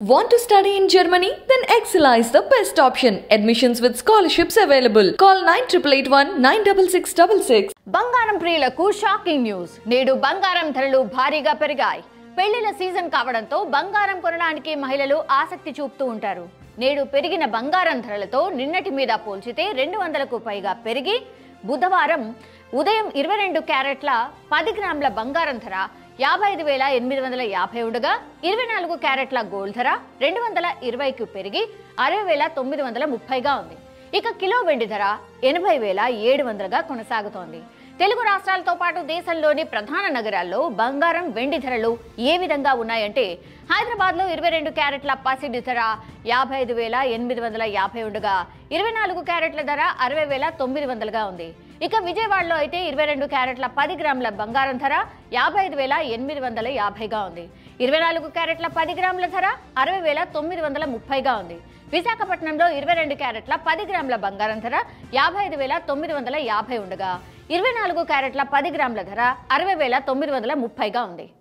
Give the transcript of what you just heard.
Want to study in Germany? Then Excella is the best option. Admissions with scholarships available. Call 9881 96666. బంగారం ప్రియులకు shocking news నేడు బంగారం ధరలు భారీగా పెరిగాయి పెళ్లిల సీజన్ కావడంతో బంగారం కొనడానికి మహిళలు ఆసక్తి చూపుతూ ఉంటారు నేడు పెరిగిన బంగారం ధరలతో నిన్నటి మీద పోల్చితే రెండు వందలకు పైగా పెరిగి బుధవారం ఉదయం ఇరవై రెండు క్యారెట్ల పది గ్రాముల బంగారం ధర యాభై ఐదు వేల ఎనిమిది వందల యాభై ఉండగా ఇరవై నాలుగు క్యారెట్ల గోల్డ్ ధర రెండు వందల ఇరవైకి పెరిగి అరవై వేల తొమ్మిది వందల ముప్పైగా ఉంది ఇక కిలో వెండి ధర ఎనభై వేల ఏడు వందలుగా కొనసాగుతోంది తెలుగు రాష్ట్రాలతో పాటు దేశంలోని ప్రధాన నగరాల్లో బంగారం వెండి ధరలు ఏ విధంగా ఉన్నాయంటే హైదరాబాద్లో ఇరవై రెండు క్యారెట్ల పసిడి ధర యాభై ఐదు వేల ఎనిమిది వందల యాభై ఉండగా ఇరవై నాలుగు క్యారెట్ల ధర అరవై వేల తొమ్మిది వందలుగా ఉంది ఇక విజయవాడలో అయితే ఇరవై రెండు క్యారెట్ల పది గ్రాముల బంగారం ధర యాభై ఐదు వేల ఎనిమిది వందల యాభైగా ఉంది ఇరవై నాలుగు క్యారెట్ల పది గ్రాముల ధర అరవై వేల తొమ్మిది వందల ముప్పైగా ఉంది విశాఖపట్నంలో ఇరవై రెండు క్యారెట్ల పది గ్రాముల బంగారం ధర యాభై ఐదు వేల తొమ్మిది వందల యాభై ఉండగా ఇరవై నాలుగు క్యారెట్ల పది గ్రాముల ధర అరవై వేల తొమ్మిది వందల ముప్పైగా ఉంది